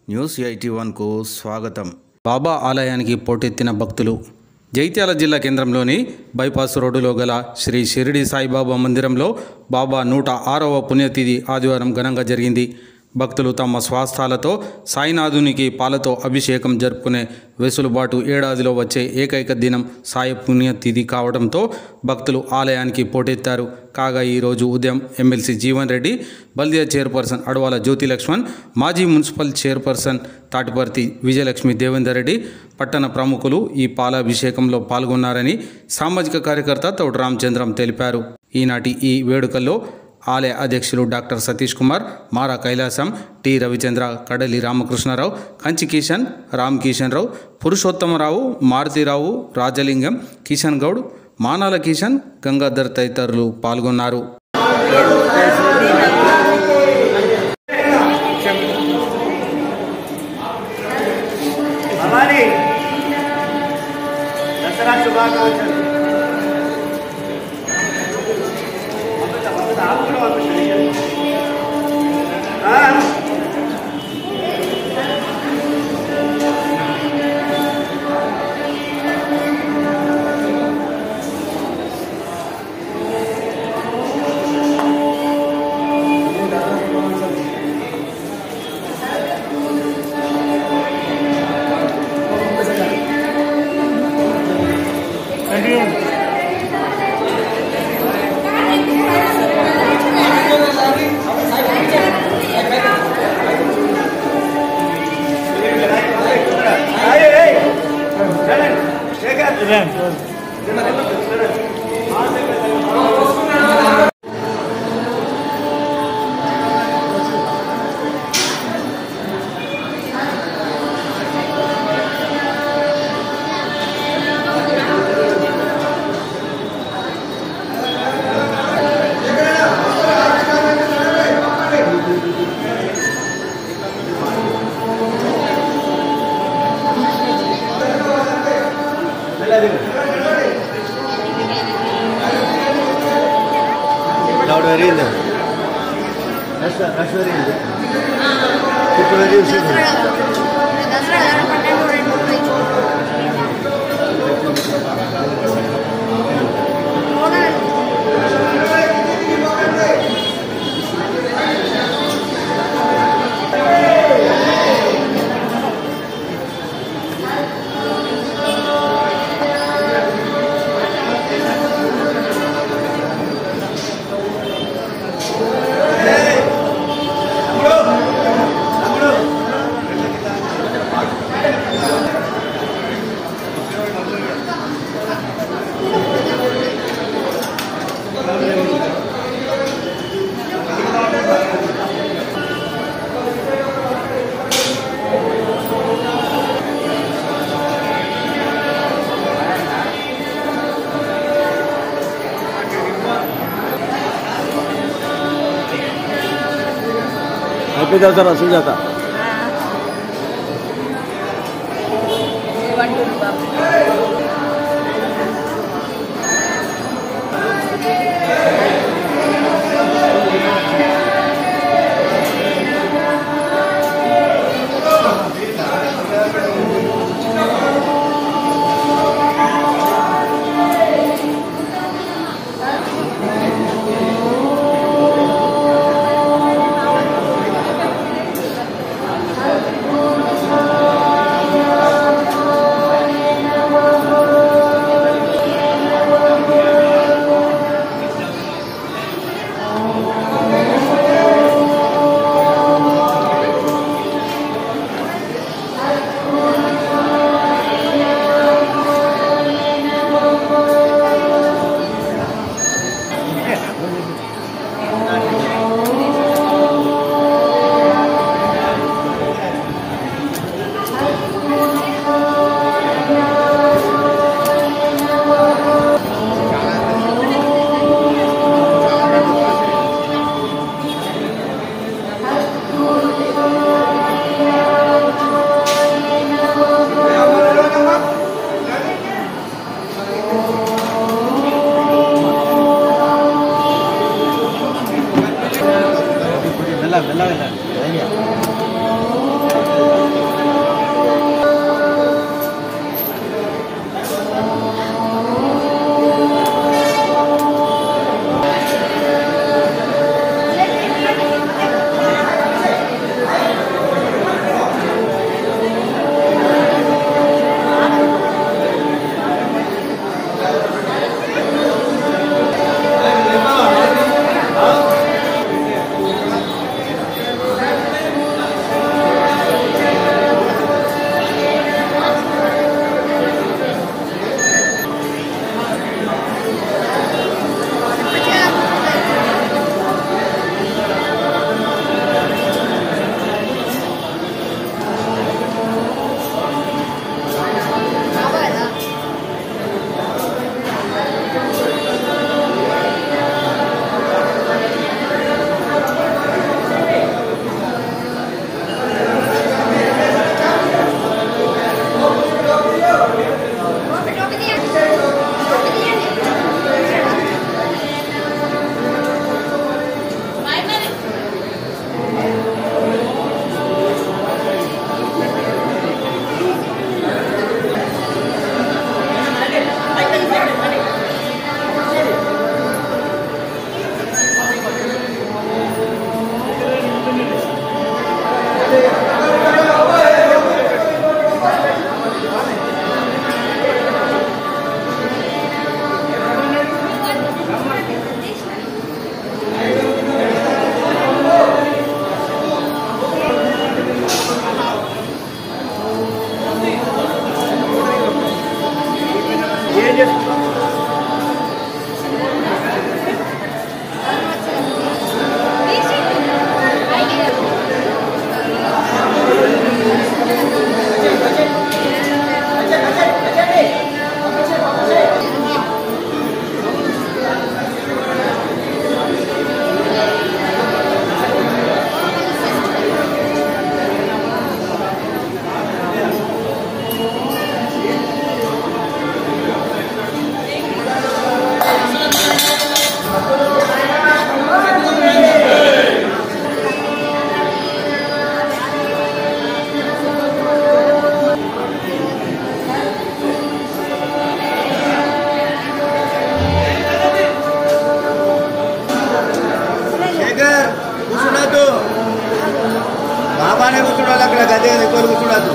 News eighty వన్కు స్వాగతం బాబా ఆలయానికి పోటెత్తిన భక్తులు జైత్యాల జిల్లా కేంద్రంలోని బైపాస్ రోడ్డులో గల శ్రీ షిరిడి సాయిబాబా మందిరంలో బాబా నూట ఆరవ పుణ్యతిథి ఆదివారం ఘనంగా జరిగింది భక్తులు తమ స్వాస్థాలతో సాయినాథునికి పాలతో అభిషేకం జరుపుకునే వెసులుబాటు ఏడాదిలో వచ్చే ఏకైక దినం సాయి పుణ్యతిథి కావడంతో భక్తులు ఆలయానికి పోటెత్తారు కాగా ఈరోజు ఉదయం ఎమ్మెల్సీ జీవన్ రెడ్డి బల్దియా చైర్పర్సన్ అడవాల జ్యోతి లక్ష్మణ్ మాజీ మున్సిపల్ చైర్పర్సన్ తాటిపర్తి విజయలక్ష్మి దేవేందర్ రెడ్డి పట్టణ ప్రముఖులు ఈ పాలాభిషేకంలో పాల్గొన్నారని సామాజిక కార్యకర్త తోట రామచంద్రం తెలిపారు ఈనాటి ఈ వేడుకల్లో ఆలయ అధ్యక్షులు డాక్టర్ సతీష్ కుమార్ మారా కైలాసం టి రవిచంద్ర కడలి రామకృష్ణారావు కంచి కిషన్ రామ్ కిషన్ రావు పురుషోత్తమరావు మారుతిరావు రాజలింగం కిషన్ గౌడ్ మానాల కిషన్ గంగాధర్ తదితరులు పాల్గొన్నారు భవానీ దసరా శుభాకాంక్షలు పంపిస్తా, పంపిస్తా. ఆపు కూడా పంపిస్తా. ఆ? ఏయ్, ఏయ్. వెళ్ళండి. Shekhar. Loud variant. Rush, rush variant. People are using it. Happy Dasara, Sujata. ఇక్కడ గదే ఇంకోరు కూర్చోడద్దు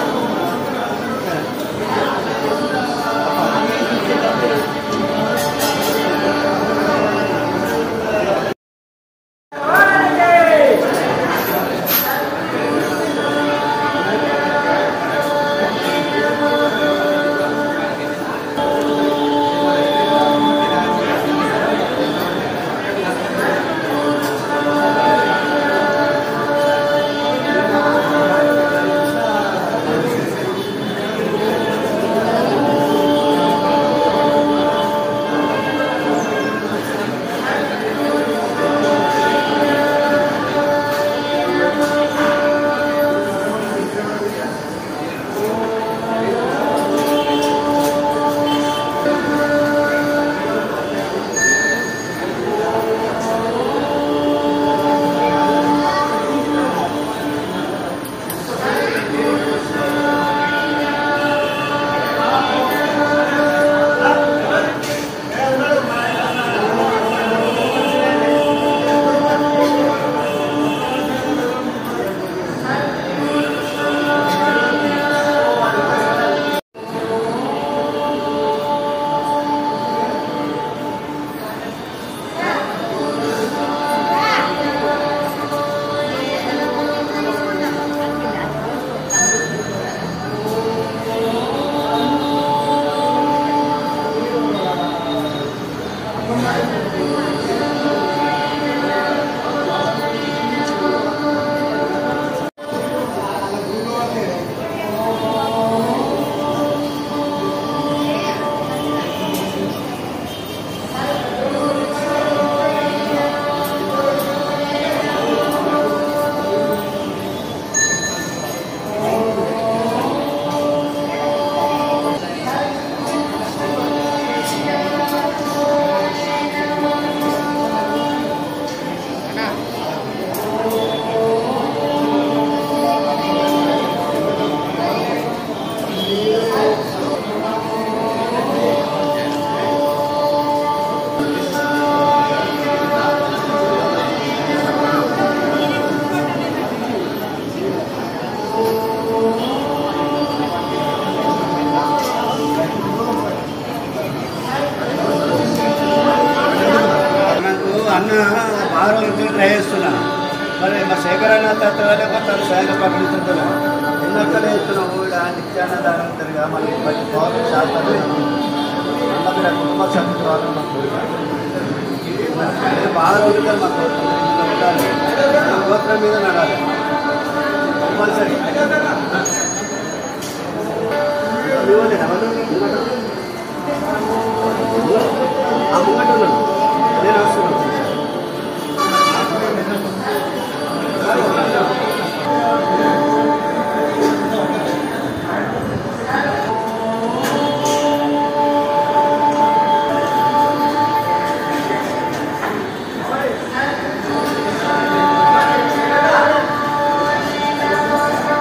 నాకు అన్న బాగా రోజులు ట్రై చేస్తున్నా మరి మా శేఖర్ అన్న తత్వాలే తను సహాయంగా ప్రకటిస్తుంటున్నా ఎన్నక్కలే ఇస్తున్నాము ఇక్కడ నిత్యాన్నదానం ఉంటుందిగా మళ్ళీ ప్రతి పౌరులు శాస్త్రం అన్నక్కడ కుటుంబ సభ్యులు రావడం మాకు కోరిక. నేను బాగా రోజులుగా మాకు ఇంట్లో ఉండాలి నా గోత్రం మీద నడాలి కంపల్సరీ ఇవ్వండి ఎవరు ఆ ముంగట ఉన్నాను నేను వస్తున్నాను ఆ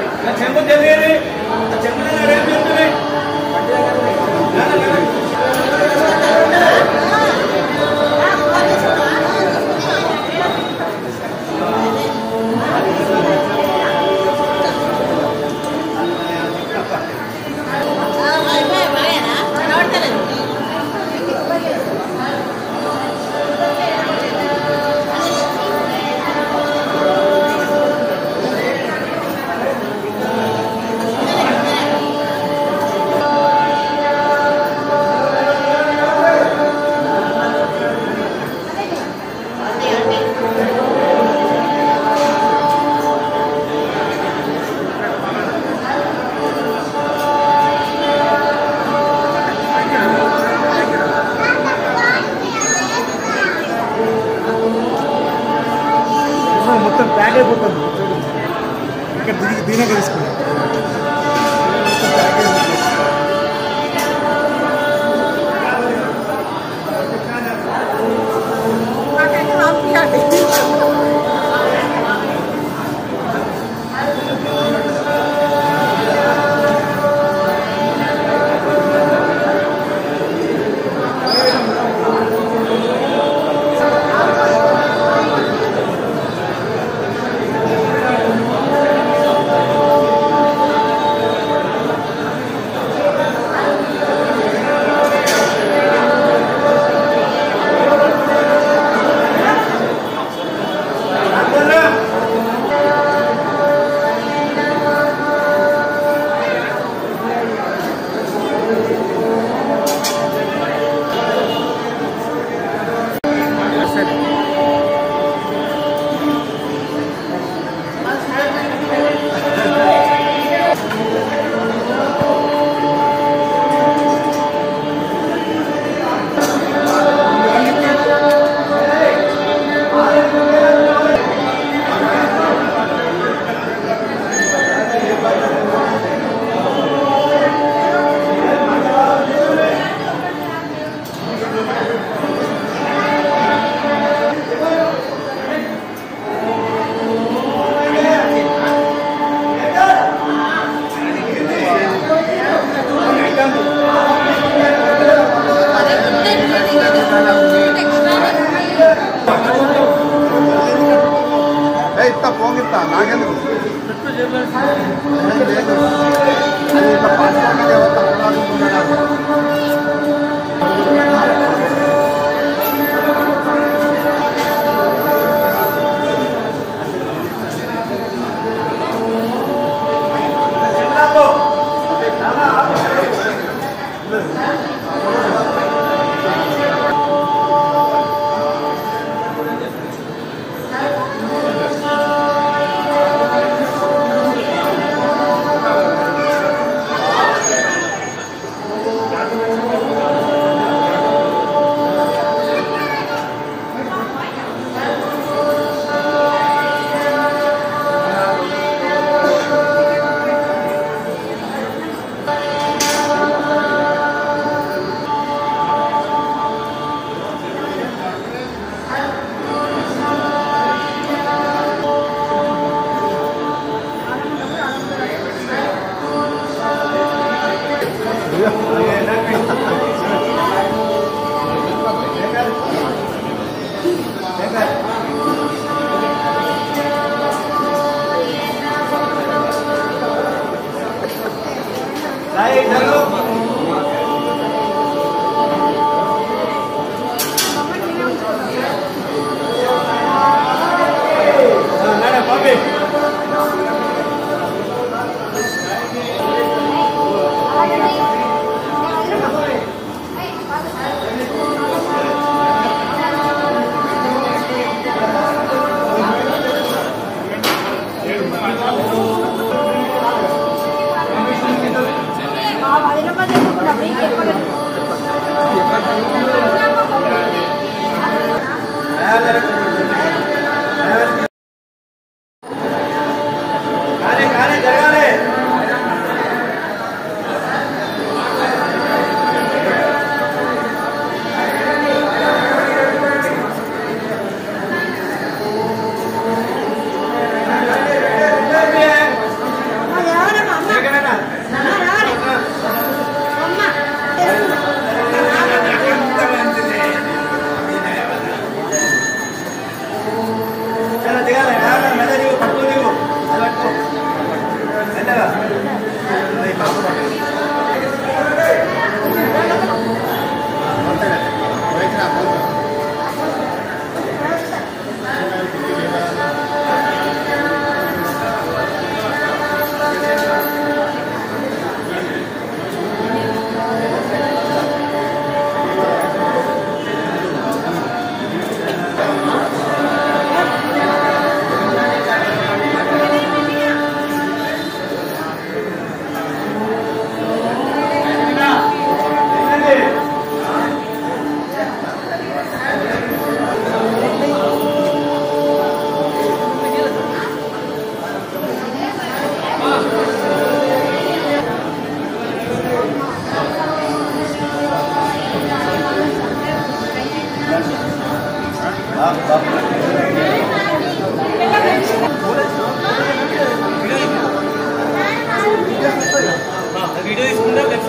చెంపు తెలియదు చెంపు ఏం చెప్తుంది మొత్తం ప్యాక్ అయిపోతుంది ఇక్కడ దిగి దీనిగా తీసుకున్నాం ఇంత పోగిస్తా నాకెందుకు అది ఇట్లా పాస్పోర్ట్ దేవత రాసుకుంటున్నాడు Thank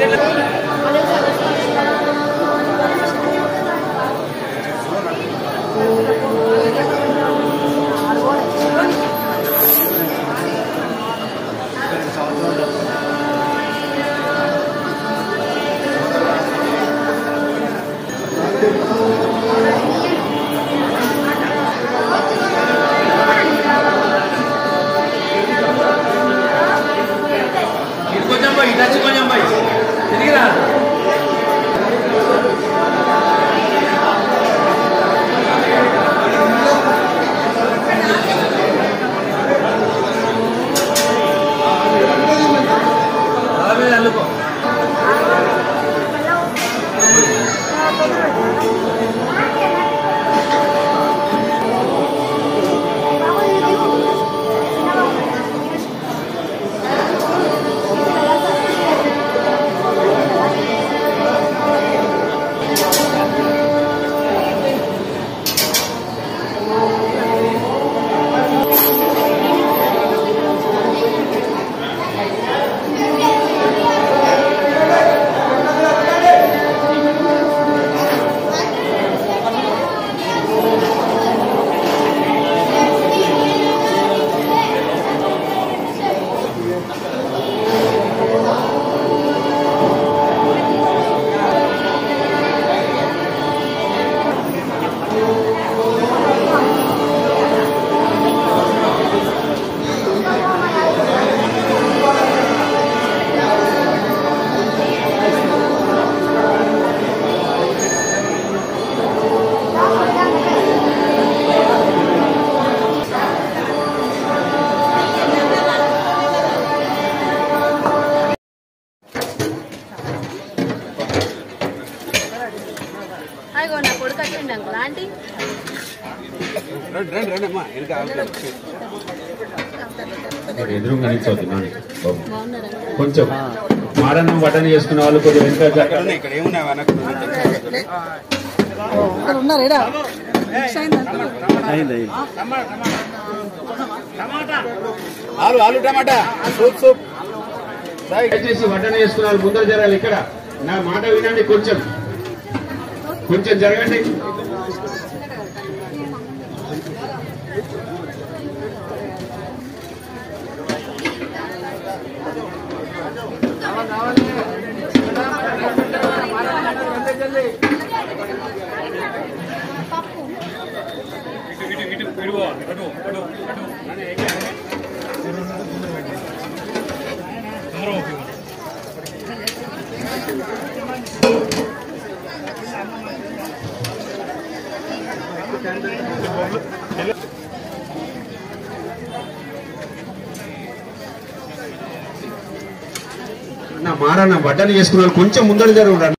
కొంచెం పోయి టచ్ కొంచెం పోయి తిరిగిరా అలా మీద అల్లుకో అయ్యో నా కొడుకు వచ్చిండు అంకుల్ ఆంటీ మరి ఎదురుగా నిల్చోద్దు నాని బాబు. బాగున్నారా కొంచెం మాడన్నం వడ్డన చేసుకున్న వాళ్ళు కొంచెం వెనక జరగండి. ఇక్కడ ఏమున్నాయి వెనక్కి ఆలు ఆలు టమాటా సూప్ సూప్ దయచేసి వడ్డన చేసుకున్న వాళ్ళు ముందర జరగాలి ఇక్కడ నా మాట వినండి కొంచెం కొంచెం జరగండి నా మారన్న వడ్డన చేసుకున్న వాళ్ళు కొంచెం ముందర జరగండి